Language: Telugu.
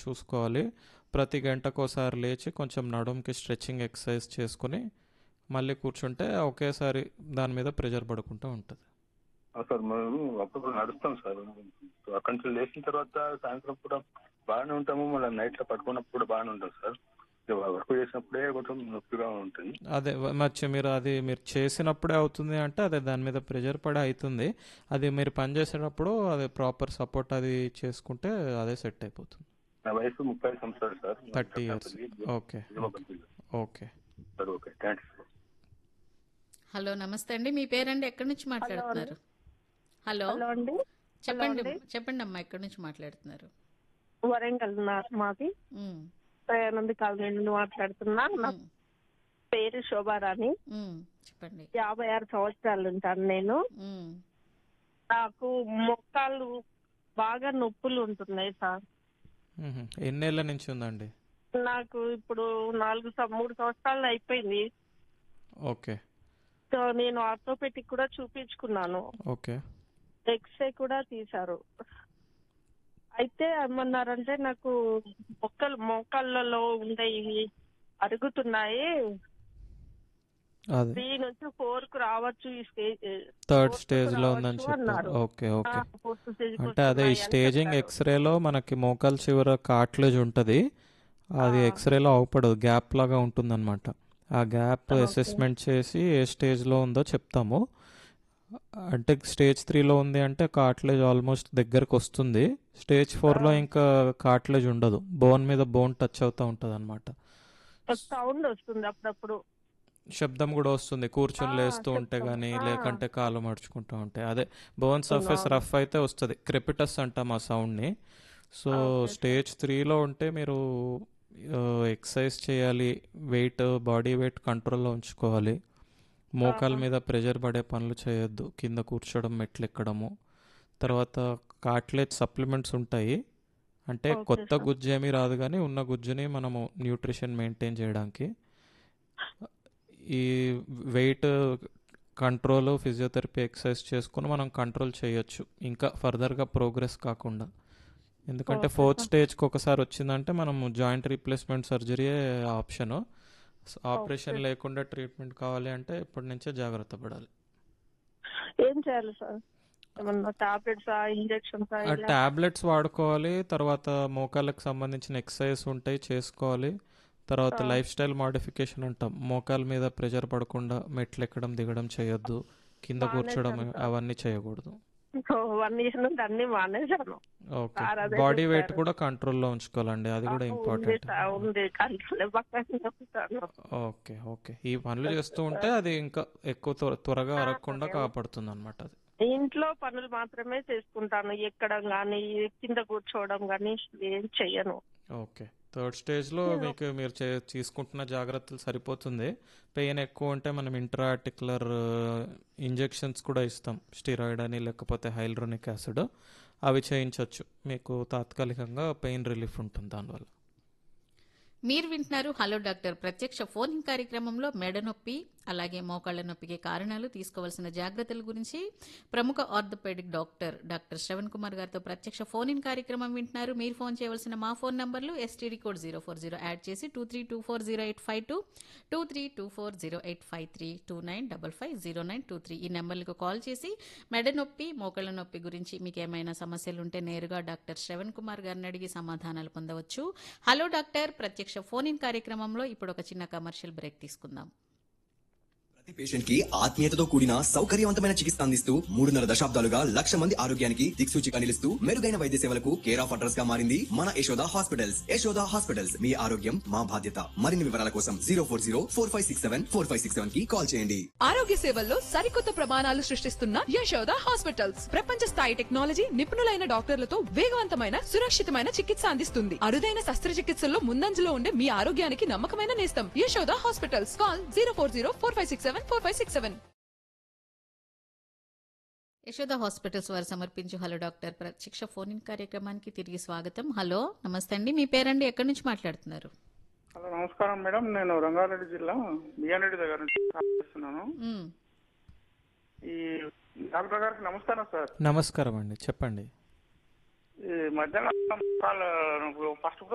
చూసుకోవాలి ప్రతి గంటకోసారి లేచి కొంచెం నడుముకి స్ట్రెచ్చింగ్ ఎక్సర్సైజ్ చేసుకుని మళ్ళీ కూర్చుంటే ఒకేసారి దాని మీద ప్రెషర్ పడుకుంటూ ఉంటుంది ఆ సార్ మేము అప్పుడప్పుడు నడుస్తాం సార్ అక్కడి నుంచి లేచిన తర్వాత సాయంత్రం పూట బాగానే ఉంటాము మళ్ళీ నైట్ లో పడుకున్నప్పుడు కూడా బాగానే ఉంటాం సార్ వర్క్ చేసినప్పుడే కొంచెం నొప్పిగా ఉంటుంది అదే వ- మర్చి మీరు అది మీరు చేసినప్పుడే అవుతుంది అంటే అదే దాని మీద ప్రెషర్ పడి అవుతుంది అది మీరు పని చేసేటప్పుడు అది ప్రాపర్ సపోర్ట్ అది చేసుకుంటే అదే సెట్ అయిపోతుంది నా వయసు ముప్పై సంవత్సరాలు sir thirty years okay okay sir okay thanks hello నమస్తే అండి మీ పేరండి ఎక్కడి నుంచి మాట్లాడుతున్నారు హలో హలో అండి చెప్పండి అండి. చెప్పండి అమ్మా ఎక్కడి నుంచి మాట్లాడుతున్నారు వరంగల్ నా- మాది ఉమ్, దయానంద్ కాలనీ నుండి మాట్లాడుతున్నా నా ఉమ్, పేరు శోభారాణి ఉమ్, చెప్పండి యాభై ఆరు సంవత్సరాలు ఉంటాను నేను ఉమ్, నాకు మొక్కలు బాగా నొప్పులు ఉంటున్నాయి సార్ మ్మ్. ఎన్నేళ్ల నుంచి ఉందండి నాకు ఇప్పుడు నాలుగు సం- మూడు సంవత్సరాలు అయిపోయింది ఓకే సో నేను ఆర్థోపెటిక్ కూడా చూపించుకున్నాను ఓకే ఎక్స్రే కూడా తీశారు అయితే ఏమన్నారంటే నాకు మొక్కలు మోకాళ్ళలో ఉండే ఇవి అరుగుతున్నాయి అది త్రీ నుంచి ఫోర్ కు రావచ్చు ఈ స్టేజ్ థర్డ్ fourth స్టేజ్ లో రావచ్చు ఉందని చెప్పారు అన్నారు. ఓకే ఓకే ఫోర్త్ స్టేజ్ అంటే అదే ఈ స్టేజింగ్ ఎక్స్రేలో మనకి మోకాలు చివర కార్ట్లేజ్ ఉంటుంది అది ఆ. ఎక్స్రేలో అవపడదు గ్యాప్ లాగా ఉంటుందన్నమాట ఆ గ్యాప్ ఓకే. అసెస్మెంట్ చేసి ఏ స్టేజ్లో ఉందో చెప్తాము అంటే స్టేజ్ త్రీలో ఉంది అంటే కార్ట్లేజ్ ఆల్మోస్ట్ దగ్గరకు వస్తుంది స్టేజ్ ఫోర్లో ఆ. ఇంకా కార్ట్లేజ్ ఉండదు బోన్ మీద బోన్ టచ్ అవుతూ ఉంటుంది అనమాట సౌండ్ వస్తుంది అప్పుడప్పుడు శబ్దం కూడా వస్తుంది కూర్చొని ఆ, లేస్తూ ఉంటే శబ్దం. కానీ ఆ. లేకంటే కాలు మడుచుకుంటూ ఉంటే అదే బోన్ సర్ఫేస్ అవును. రఫ్ అయితే వస్తుంది క్రెపిటస్ అంటాం ఆ సౌండ్ని సో ఆ, ఓకే. స్టేజ్ త్రీలో ఉంటే మీరు ఎక్సర్సైజ్ చేయాలి వెయిట్ బాడీ వెయిట్ కంట్రోల్లో ఉంచుకోవాలి మోకాల ఆహా. మీద ప్రెషర్ పడే పనులు చేయొద్దు కింద కూర్చోవడం మెట్లు ఎక్కడము తర్వాత కాట్లేజ్ సప్లిమెంట్స్ ఉంటాయి అంటే ఓకే కొత్త సార్. గుజ్జు ఏమీ రాదు కానీ ఉన్న గుజ్జుని మనము న్యూట్రిషన్ మెయింటైన్ చేయడానికి ఈ వెయిట్ కంట్రోల్ ఫిజియోథెరపీ ఎక్సర్సైజ్ చేసుకుని మనం కంట్రోల్ చేయొచ్చు ఇంకా ఫర్దర్గా ప్రోగ్రెస్ కాకుండా ఎందుకంటే ఓకే ఫోర్త్ సార్. స్టేజ్కి ఒకసారి వచ్చిందంటే మనం జాయింట్ రీప్లేస్మెంట్ సర్జరీయే ఆప్షన్ ఆపరేషన్ ఓకే. లేకుండా ట్రీట్మెంట్ కావాలి అంటే ఇప్పటి నుంచే జాగ్రత్త పడాలి ఏం చేయాలి సార్ ఏమన్నా టాబ్లెట్స్ ఇంజెక్షన్స్ ఆ టాబ్లెట్స్ వాడుకోవాలి తర్వాత మోకాళ్ళకి సంబంధించిన ఎక్సర్సైజ్ ఉంటాయి చేసుకోవాలి తర్వాత ఆ. లైఫ్ స్టైల్ మాడిఫికేషన్ అంటాం మోకాల మీద ప్రెషర్ పడకుండా మెట్లు ఎక్కడం దిగడం చేయొద్దు కింద బాగానే కూర్చోడం చేస్తాను. అవన్నీ చేయకూడదు వన్ ఇయర్ నుండి అన్ని మానేశాను ఓకే సార్ అదే బాడీ వెయిట్ చెప్పారు. కూడా కంట్రోల్లో ఉంచుకోవాలండి అది కూడా ఆ, ఉంది ఇంపార్టెంట్ సార్, ఉంది కంట్రోల్ పక్కన ఉంటాను ఓకే ఓకే ఈ పనులు చేస్తూ ఉంటే అది ఇంకా ఎక్కువ త్వర- త్వరగా ఆ, అరగకుండా ఓకే. కాపాడుతుంది అనమాట అది ఇంట్లో పనులు మాత్రమే చేసుకుంటాను ఎక్కడం గానీ కింద కూర్చోవడం గానీ ఏం చెయ్యను ఓకే థర్డ్ స్టేజ్లో నేను- మీకు మీరు చే తీసుకుంటున్న జాగ్రత్తలు సరిపోతుంది పెయిన్ ఎక్కువ ఉంటే మనం ఇంట్రాటిక్యులర్ ఇంజెక్షన్స్ కూడా ఇస్తాం స్టిరాయిడ్ అని లేకపోతే హైల్రోనిక్ యాసిడ్ అవి చేయించవచ్చు మీకు తాత్కాలికంగా పెయిన్ రిలీఫ్ ఉంటుంది దానివల్ల మీరు వింటున్నారు హలో డాక్టర్ ప్రత్యక్ష ఫోన్ ఇన్ కార్యక్రమంలో మెడ నొప్పి అలాగే మోకాళ్ళ నొప్పికి కారణాలు తీసుకోవాల్సిన జాగ్రత్తల గురించి ప్రముఖ orthopaedic doctor doctor Shravan Kumar గారితో ప్రత్యక్ష ఫోన్ ఇన్ కార్యక్రమం వింటున్నారు మీరు ఫోన్ చేయవలసిన మా ఫోన్ నంబర్లు STD code zero four zero add చేసి two three two four zero eight five two two three two four zero eight five three two nine double five zero nine two three ఈ నెంబర్లకు కాల్ చేసి మెడ నొప్పి మోకాళ్ళ నొప్పి గురించి మీకు ఏమైనా సమస్యలు ఉంటే నేరుగా డాక్టర్ శ్రవణ్ కుమార్ గారిని అడిగి సమాధానాలు పొందవచ్చు హలో డాక్టర్ ప్రత్యక్ష ఫోన్ ఇన్ కార్యక్రమంలో ఇప్పుడు ఒక చిన్న కమర్షియల్ బ్రేక్ తీసుకుందాం ప్రతి పేషెంట్ కి ఆత్మీయతతో కూడిన సౌకర్యవంతమైన చికిత్స అందిస్తూ మూడున్నర దశాబ్దాలుగా లక్ష మంది ఆరోగ్యానికి దిక్సూచిగా నిలుస్తూ మెరుగైన వైద్య సేవలకు కేర్ ఆఫ్ అడ్రస్ గా మారింది మన యశోద హాస్పిటల్స్ యశోద హాస్పిటల్స్ మీ ఆరోగ్యం మా బాధ్యత మరిన్ని వివరాల కోసం zero four zero four five six seven four five six seven కి కాల్ చేయండి ఆరోగ్య సేవల్లో సరికొత్త ప్రమాణాలు సృష్టిస్తున్న యశోద హాస్పిటల్స్ ప్రపంచ స్థాయి టెక్నాలజీ నిపుణులైన డాక్టర్లతో వేగవంతమైన సురక్షితమైన చికిత్స అందిస్తుంది అరుదైన శస్త్రచికిత్సల్లో ముందంజలో ఉండే మీ ఆరోగ్యానికి నమ్మకమైన నేస్తం Yashoda hospitals call zero four zero four five six seven four five six seven Yashoda hospitals వారు సమర్పించు హలో డాక్టర్ ప్రత్యక్ష ఫోన్ ఇన్ కార్యక్రమానికి తిరిగి స్వాగతం హలో నమస్తే అండి మీ పేరండి ఎక్కడి నుంచి మాట్లాడుతున్నారు హలో నమస్కారం మేడం నేను రంగారెడ్డి జిల్లా బియ్యారెడ్డి దగ్గర నుంచి కాల్ చేస్తున్నాను మ్, ఈ డాక్టర్ గారికి నమస్కారం సార్ నమస్కారం అండి చెప్పండి ఈ మధ్యాహ్నం కాల్ ఫస్ట్